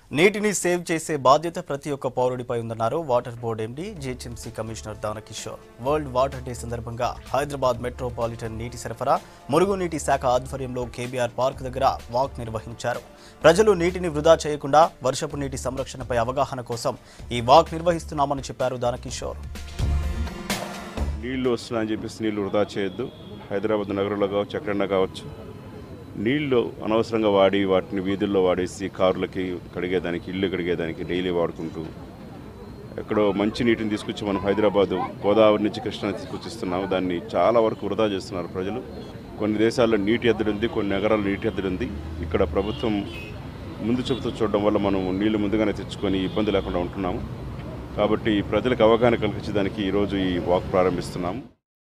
నీటిని సేవ్ చేసే బాధ్యత ప్రతి ఒక్క పౌరుడిపై ఉందన్నారు water board MD GHMC commissioner Danakishore world water day సందర్భంగా హైదరాబాద్ మెట్రోపాలిటన్ నీటి సరఫరా మురుగునీటి శాఖ ఆధ్వర్యంలో కేబీఆర్ పార్క్ దగ్గర వాక్ నిర్వహించారు ప్రజలు నీటిని వృధా చేయకుండా వర్షపు నీటి సంరక్షణపై అవగాహన కోసం ఈ వాక్ నిర్వహిస్తున్నామని చెప్పారు దానకిషోర్ నీళ్లు వస్తున్నాయని చెప్పేసి నీళ్లు వృధా చేయొద్దు హైదరాబాద్ నగరంలో కావచ్చు ఎక్కడన్నా కావచ్చు నీళ్లు అనవసరంగా వాడి వాటిని వీధుల్లో వాడేసి కారులకి కడిగేదానికి ఇల్లు కడిగేదానికి డైలీ వాడుకుంటూ ఎక్కడో మంచి నీటిని తీసుకొచ్చి మనం హైదరాబాదు గోదావరి నుంచి కృష్ణా తీసుకొచ్చిస్తున్నాం దాన్ని చాలా వరకు వృధా చేస్తున్నారు ప్రజలు కొన్ని దేశాల్లో నీటి ఎద్దడి ఉంది కొన్ని నగరాల్లో నీటి ఎద్దడి ఉంది ఇక్కడ ప్రభుత్వం ముందు చూపుతూ చూడడం వల్ల మనం నీళ్లు ముందుగానే తెచ్చుకొని ఇబ్బంది లేకుండా ఉంటున్నాము కాబట్టి ప్రజలకు అవగాహన కల్పించడానికి ఈరోజు ఈ వాక్ ప్రారంభిస్తున్నాము